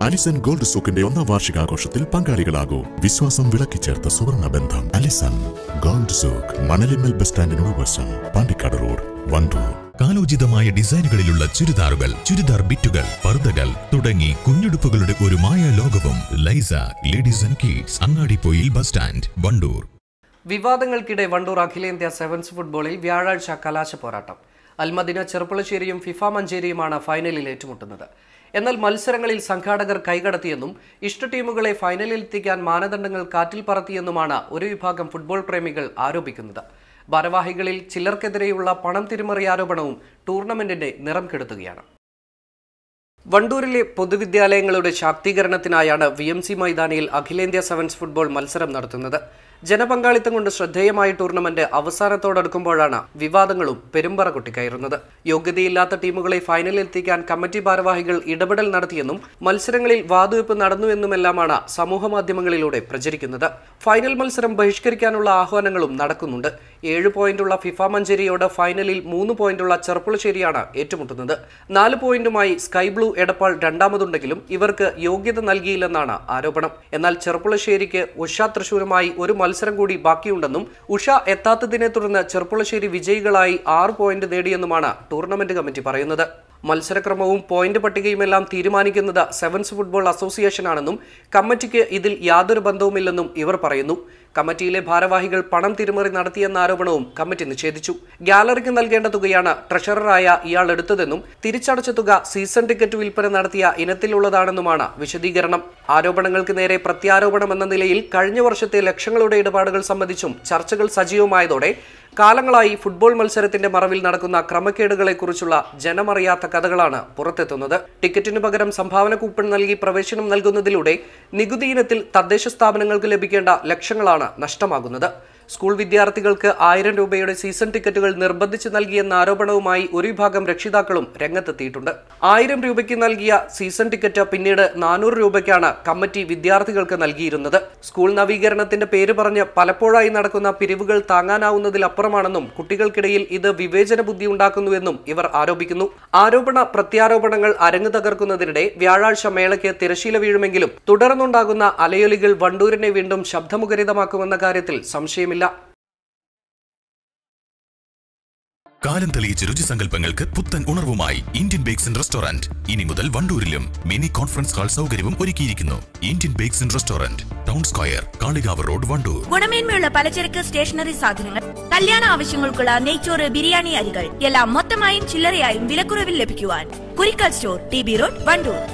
Allison gold സൂക്കിന്റെ ഒന്നാം വാർഷികാഘോഷത്തിൽ പങ്കാളികളാകൂ വിശ്വാസം വിളക്കിച്ചേർത്ത സുവർണ ബന്ധം Alison gold souk Manalimal bus സ്റ്റാൻഡിനോട് വശം പാണ്ടിക്കാട് റോഡ് വണ്ടൂർ കാലോചിതമായ ഡിസൈനുകളിലുള്ള ചുരിദാറുകൾ ചുരിദാർ ബിറ്റുകൾ പർദ്ദകൾ തുടങ്ങി കുഞ്ഞുടുപ്പുകളുടെ ഒരു മായ ലോകവും Laiza ladies and kids Angadipoyil bus stand Wandoor വിവാദങ്ങൾക്കിടെ വണ്ടൂർ അഖിലേന്ത്യാ സെവൻസ് ഫുട്ബോളിൽ വ്യാഴാഴ്ച കലാശ പോരാട്ടം അൽമദിന ചെറുപ്പുളശ്ശേരിയും ഫിഫ മഞ്ചേരിയുമാണ് ഫൈനലിൽ ഏറ്റുമുട്ടുന്നത് എന്നാൽ മത്സരങ്ങളിൽ സംഘാടകർ കൈകടത്തിയെന്നും ഇഷ്ട ടീമുകളെ ഫൈനലിൽ എത്തിക്കാൻ മാനദണ്ഡങ്ങൾ കാറ്റിൽ പറത്തിയെന്നുമാണ് ഒരു വിഭാഗം ഫുട്ബോൾ പ്രേമികൾ ആരോപിക്കുന്നത് ഭാരവാഹികളിൽ ചിലർക്കെതിരെയുള്ള പണം തിരിമറി ആരോപണവും ടൂർണമെന്റിന്റെ നിറം കെടുത്തുകയാണ് വണ്ടൂരിലെ പൊതുവിദ്യാലയങ്ങളുടെ ശാക്തീകരണത്തിനായാണ് വി എം സി മൈതാനിയിൽ അഖിലേന്ത്യാ സെവൻസ് ഫുട്ബോൾ മത്സരം നടത്തുന്നത് ജനപങ്കാളിത്തം കൊണ്ട് ശ്രദ്ധേയമായ ടൂർണമെന്റ് അവസാനത്തോടടുക്കുമ്പോഴാണ് വിവാദങ്ങളും പെരുമ്പറ കൊട്ടിക്കയറുന്നത് യോഗ്യതയില്ലാത്ത ടീമുകളെ ഫൈനലിൽ എത്തിക്കാൻ കമ്മിറ്റി ഭാരവാഹികൾ ഇടപെടൽ നടത്തിയെന്നും മത്സരങ്ങളിൽ വാതുവെപ്പ് നടന്നുവെന്നുമെല്ലാമാണ് സമൂഹ മാധ്യമങ്ങളിലൂടെ പ്രചരിക്കുന്നത് ഫൈനൽ മത്സരം ബഹിഷ്കരിക്കാനുള്ള ആഹ്വാനങ്ങളും നടക്കുന്നുണ്ട് ഏഴ് പോയിന്റുള്ള ഫിഫ മഞ്ചേരിയോട് ഫൈനലിൽ മൂന്ന് പോയിന്റുള്ള ചെറുപ്പുളശ്ശേരിയാണ് ഏറ്റുമുട്ടുന്നത് നാല് പോയിന്റുമായി സ്കൈ ബ്ലൂ എടപ്പാൾ രണ്ടാമതുണ്ടെങ്കിലും ഇവർക്ക് യോഗ്യത നൽകിയില്ലെന്നാണ് ആരോപണം എന്നാൽ ചെറുപ്പുളശ്ശേരിക്ക് ഉഷ തൃശൂരുമായി ഒരു മത്സരം കൂടി ബാക്കിയുണ്ടെന്നും ഉഷ എത്താത്തതിനെ തുടർന്ന് ചെറുപ്പുളശ്ശേരി വിജയികളായി ആറ് പോയിന്റ് നേടിയെന്നുമാണ് ടൂർണമെന്റ് കമ്മിറ്റി പറയുന്നത് മത്സരക്രമവും പോയിന്റ് പട്ടികയുമെല്ലാം തീരുമാനിക്കുന്നത് സെവൻസ് ഫുട്ബോൾ അസോസിയേഷനാണെന്നും കമ്മിറ്റിക്ക് ഇതിൽ യാതൊരു ബന്ധവുമില്ലെന്നും ഇവർ പറയുന്നു കമ്മിറ്റിയിലെ ഭാരവാഹികൾ പണം തിരിമറി നടത്തിയെന്ന ആരോപണവും കമ്മിറ്റി നിഷേധിച്ചു ഗാലറിക്ക് നൽകേണ്ട തുകയാണ് ട്രഷററായ ഇയാൾ എടുത്തതെന്നും തിരിച്ചടച്ച തുക സീസൺ ടിക്കറ്റ് വിൽപ്പന നടത്തിയ ഇനത്തിലുള്ളതാണെന്നുമാണ് വിശദീകരണം ആരോപണങ്ങൾക്ക് നേരെ പ്രത്യാരോപണം എന്ന നിലയിൽ കഴിഞ്ഞ വർഷത്തെ ലക്ഷങ്ങളുടെ ഇടപാടുകൾ സംബന്ധിച്ചും ചർച്ചകൾ സജീവമായതോടെ കാലങ്ങളായി ഫുട്ബോൾ മത്സരത്തിന്റെ മറവിൽ നടക്കുന്ന ക്രമക്കേടുകളെക്കുറിച്ചുള്ള ജനമറിയാത്ത കഥകളാണ് പുറത്തെത്തുന്നത് ടിക്കറ്റിന് പകരം സംഭാവന കൂപ്പൺ നൽകി പ്രവേശനം നൽകുന്നതിലൂടെ നികുതി ഇനത്തിൽ തദ്ദേശ സ്ഥാപനങ്ങൾക്ക് ലഭിക്കേണ്ട ലക്ഷങ്ങളാണ് നഷ്ടമാകുന്നത് സ്കൂൾ വിദ്യാർത്ഥികൾക്ക് ആയിരം രൂപയുടെ സീസൺ ടിക്കറ്റുകൾ നിർബന്ധിച്ച് നൽകിയെന്ന ആരോപണവുമായി ഒരു വിഭാഗം രക്ഷിതാക്കളും രംഗത്തെത്തിയിട്ടുണ്ട് ആയിരം രൂപയ്ക്ക് നൽകിയ സീസൺ ടിക്കറ്റ് പിന്നീട് നാനൂറ് രൂപയ്ക്കാണ് കമ്മിറ്റി വിദ്യാർത്ഥികൾക്ക് നൽകിയിരുന്നത് സ്കൂൾ നവീകരണത്തിന്റെ പേര് പറഞ്ഞ് പലപ്പോഴായി നടക്കുന്ന പിരിവുകൾ താങ്ങാനാവുന്നതിലപ്പുറമാണെന്നും കുട്ടികൾക്കിടയിൽ ഇത് വിവേചന ബുദ്ധി ഉണ്ടാക്കുന്നുവെന്നും ഇവർ ആരോപിക്കുന്നു ആരോപണ പ്രത്യാരോപണങ്ങൾ അരങ്ങു തകർക്കുന്നതിനിടെ വ്യാഴാഴ്ച മേളയ്ക്ക് തിരശീല വീഴുമെങ്കിലും തുടർന്നുണ്ടാകുന്ന അലയൊലികൾ വണ്ടൂരിനെ വീണ്ടും ശബ്ദമുഖരിതമാക്കുമെന്ന കാര്യത്തിൽ സംശയമില്ല കാലം തെളിയിച്ച രുചി സങ്കല്പങ്ങൾക്ക് പുത്തൻ ഉണർവുമായി ഇന്ത്യൻ ബേക്സ് ആൻഡ് റെസ്റ്റോറന്റ് ഇനി മുതൽ വണ്ടൂരിലും മിനി കോൺഫറൻസ് ഹാൾ സൗകര്യവും ഒരുക്കിയിരിക്കുന്നു Indian bakes and restaurant town square Kalikavu road Wandoor ഗുണമേന്മയുള്ള പലചരക്ക് സ്റ്റേഷനറി സാധനങ്ങൾ കല്യാണ ആവശ്യങ്ങൾക്കുള്ള നെയ്ച്ചോറ് ബിരിയാണി അരികൾ എല്ലാം മൊത്തമായും ചില്ലറയായും വിലക്കുറവിൽ ലഭിക്കുവാൻ Kurikkal store T B road Wandoor